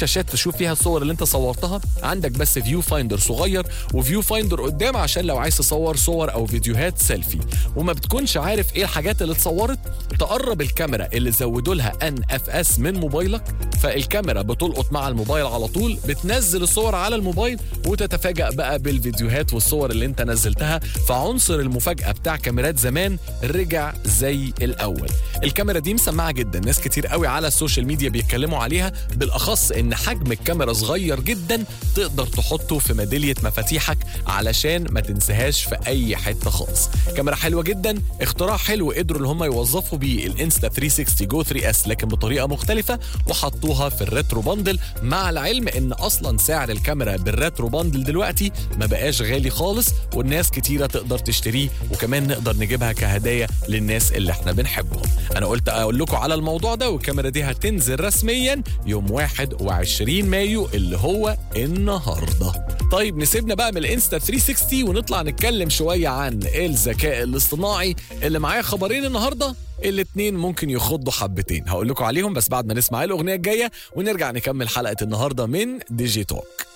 شاشات تشوف فيها الصور اللي انت صورتها عندك بس فيو فايندر صغير وفيو فايندر قدام عشان لو عايز تصور صور او فيديوهات سيلفي وما بتكونش عارف ايه الحاجات اللي اتصورت تقرب الكاميرا اللي زودوا لها ان اف اس من موبايلك فالكاميرا بتلقط مع الموبايل على طول بتنزل الصور على الموبايل وتتفاجأ بقى بالفيديوهات والصور اللي انت نزلتها فعنصر المفاجأة بتاع كاميرات زمان رجع زي الاول الكاميرا دي مسمعة جدا ناس كتير قوي على السوشيال ميديا بيتكلموا عليها بالاخص ان حجم الكاميرا صغير جدا تقدر تحطه في ميدالية مفاتيحك علشان ما تنساهاش في اي حتة خالص كاميرا حلوة جدا اختراع حلو قدروا ان هم يوظفوا بيه الانستا 360 جو 3 اس لكن بطريقة مختلفة وحطوها في الريترو باندل مع العلم ان اصلا سعر الكاميرا بالريترو باندل دلوقتي ما بقاش غالي خالص والناس كتيرة تقدر تشتريه وكمان نقدر نجيبها كهدايا للناس اللي احنا بنحبهم انا قلت اقول لكم على الموضوع ده والكاميرا دي هتنزل رسميا يوم 21 مايو اللي هو النهارده طيب نسيبنا بقى من الانستا 360 ونطلع نتكلم شويه عن الذكاء الاصطناعي اللي معايا خبرين النهارده الاتنين ممكن يخضوا حبتين هقول لكم عليهم بس بعد ما نسمع الاغنيه الجايه ونرجع نكمل حلقه النهارده من ديجي توك